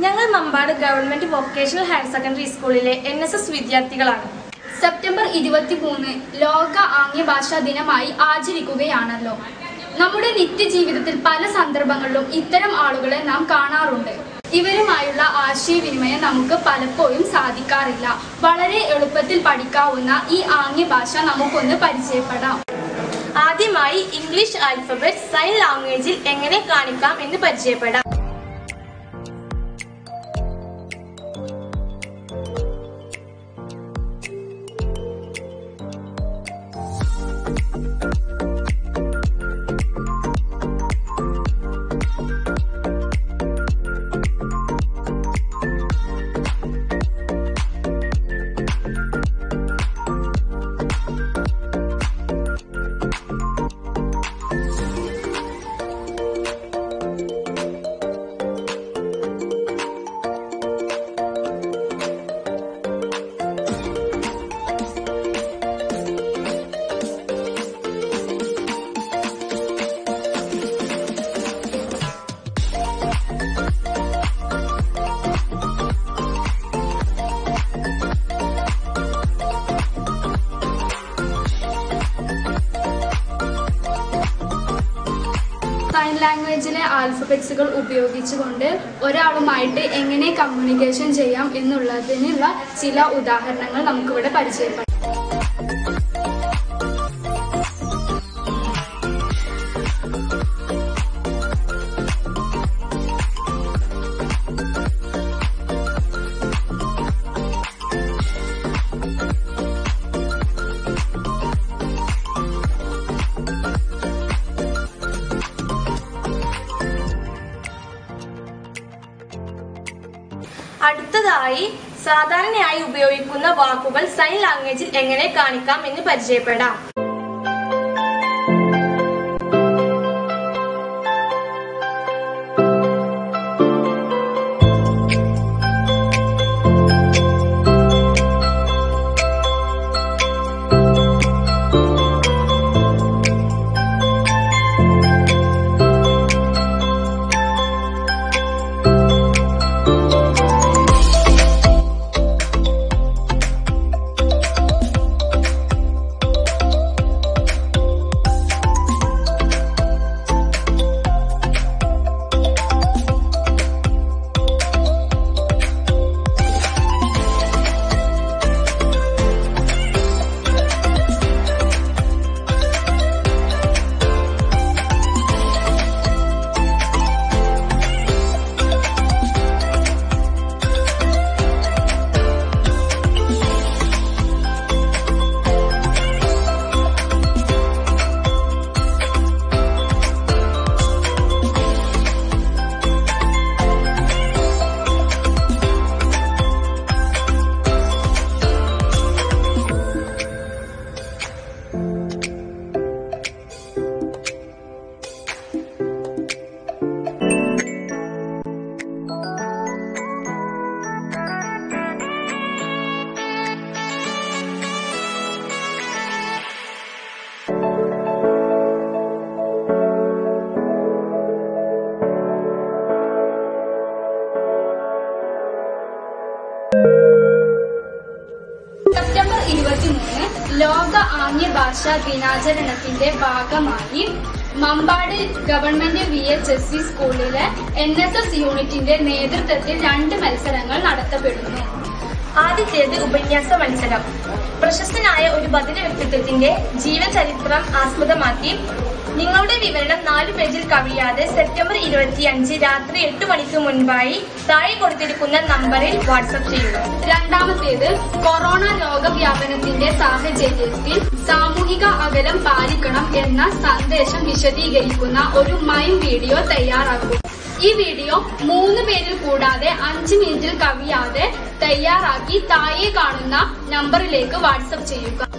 ഞങ്ങൾ Mampad government vocational higher secondary സ്കൂളിലെ N S S വിദ്യാർത്ഥികളാണ് സെപ്റ്റംബർ ഇരുപത്തിമൂന്ന് ലോക ആംഗ്യഭാഷാ ദിനമായി ആചരിക്കുകയാണല്ലോ നമ്മുടെ നിത്യജീവിതത്തിൽ പല സന്ദർഭങ്ങളിലും ഇത്തരം ആളുകളെ നാം കാണാറുണ്ട് ഇവരുമായുള്ള ആശയവിനിമയം നമുക്ക് പലപ്പോഴും സാധിക്കാറില്ല വളരെ എളുപ്പത്തിൽ പഠിക്കാവുന്ന ഈ ആംഗ്യഭാഷ നമുക്കൊന്ന് പരിചയപ്പെടാം ആദ്യമായി ഇംഗ്ലീഷ് ആൽഫബറ്റ് സൈൻ ലാംഗ്വേജിൽ എങ്ങനെ കാണിക്കാം എന്ന് പരിചയപ്പെടാം സൈൻ ലാംഗ്വേജിലെ ആൽഫബറ്റ്സുകൾ ഉപയോഗിച്ചുകൊണ്ട് ഒരാളുമായിട്ട് എങ്ങനെ കമ്മ്യൂണിക്കേഷൻ ചെയ്യാം എന്നുള്ളതിനുള്ള ചില ഉദാഹരണങ്ങൾ നമുക്കിവിടെ പരിചയപ്പെടാം അടുത്തതായി സാധാരണയായി ഉപയോഗിക്കുന്ന വാക്കുകൾ സൈൻ ലാംഗ്വേജിൽ എങ്ങനെ കാണിക്കാം എന്ന് പരിചയപ്പെടാം സെപ്റ്റംബർ ഇരുപത്തിമൂന്ന് ലോക ആംഗ്യഭാഷാ ദിനാചരണത്തിന്റെ ഭാഗമായി Mampad government V H S C സ്കൂളിലെ എൻ എസ് എസ് യൂണിറ്റിന്റെ നേതൃത്വത്തിൽ രണ്ട് മത്സരങ്ങൾ നടത്തപ്പെടുന്നു ആദ്യത്തേത് ഉപന്യാസ മത്സരം പ്രശസ്തനായ ഒരു ബദിര വ്യക്തിത്വത്തിന്റെ ജീവചരിത്രം ആസ്പദമാക്കി നിങ്ങളുടെ വിവരണം നാല് പേജിൽ കവിയാതെ സെപ്റ്റംബർ ഇരുപത്തിയഞ്ച് രാത്രി എട്ട് മണിക്ക് മുൻപായി താഴെ കൊടുത്തിരിക്കുന്ന നമ്പറിൽ വാട്സപ്പ് ചെയ്യുക രണ്ടാമത്തേത് കൊറോണ രോഗവ്യാപനത്തിന്റെ സാഹചര്യത്തിൽ സാമൂഹിക അകലം പാലിക്കണം എന്ന സന്ദേശം വിശദീകരിക്കുന്ന ഒരു മൈം വീഡിയോ തയ്യാറാക്കുക ഈ വീഡിയോ മൂന്ന് പേരിൽ കൂടാതെ അഞ്ച് മിനിറ്റിൽ കവിയാതെ തയ്യാറാക്കി താഴെ കാണുന്ന നമ്പറിലേക്ക് വാട്സപ്പ് ചെയ്യുക